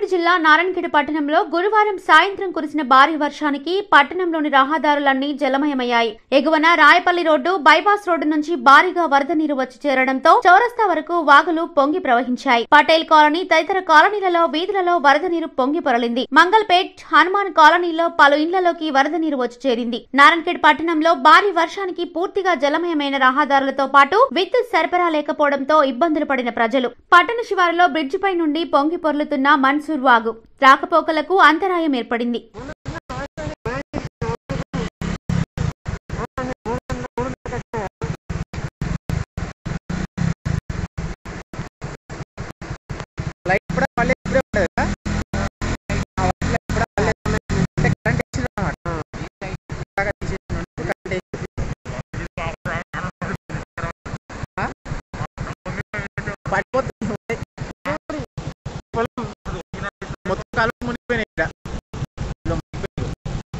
జిల్లా నారాయణఖేడ్ పట్టణంలో గురువారం సాయంత్రం కురిసిన భారీ వర్షానికి పట్టణంలోని రహదారులన్నీ జలమయమయ్యాయి ఎగువన రాయపల్లి రోడ్డు బైపాస్ రోడ్డు నుంచి భారీగా వరద నీరు వచ్చి చేరడంతో చౌరస్తా వరకు వాగులు పొంగి ప్రవహించాయి పటేల్ కాలనీ తదితర కాలనీలలో వీధులలో వరద నీరు పొంగి పొరలింది మంగల్పేట్ హనుమాన్ కాలనీలో పలు ఇండ్లలోకి వరద నీరు వచ్చి చేరింది నారాయణఖేడ్ పట్టణంలో భారీ వర్షానికి పూర్తిగా జలమయమైన రహదారులతో పాటు విద్యుత్ సరఫరా లేకపోవడంతో ఇబ్బందులు పడిన ప్రజలు పట్టణ శివారులో బ్రిడ్జిపై నుండి పొంగి పొర్లుతున్న మన్సూర్ వాగు రాకపోకలకు అంతరాయం ఏర్పడింది లైట్ కూడా మళ్ళీ ఇప్పుడే ఉంటుంది కదా ఆ వాటిలో కూడా మళ్ళీ అంటే కరెంట్ వేసింది అన్నమాట బాగా తీసేసినందుకు కరెంట్ వేసింది ఆ? పడిపోతుంది పొలం మొత్తం కాలం మునిగిపోయినాయి ఇక్కడ ఇదిగో మునిగిపోయింది.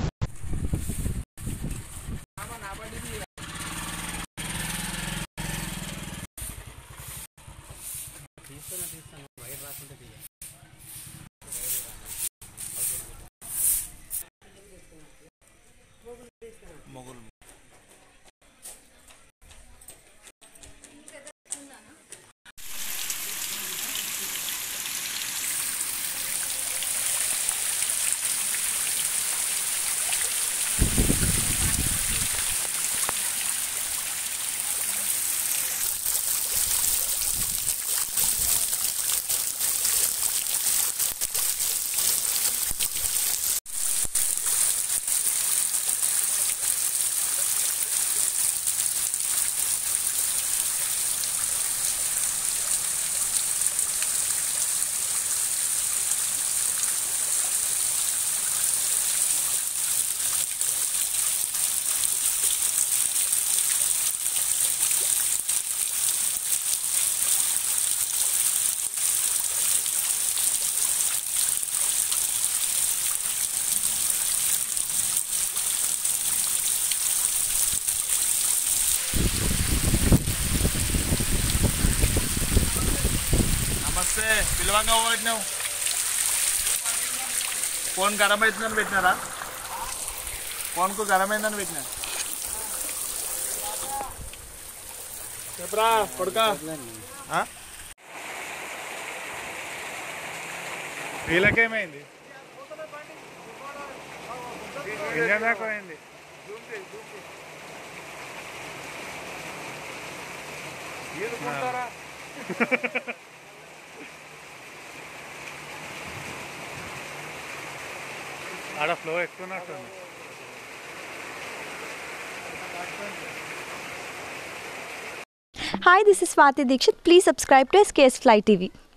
నమస్తే పిలవంగా పెట్టినావు ఫోన్ గరం అవుతుందని పెట్టినారా ఫోన్కు గరం అయిందని పెట్టినా చెప్పరా కొడుకా వీళ్ళకేమైంది ఇంజన్ దాకా పోయింది ఆడ ఫ్లో ఎక్కువ ఉన్నట్టుంది Hi, this is Swati Dikshit. Please subscribe to SKS Fly TV.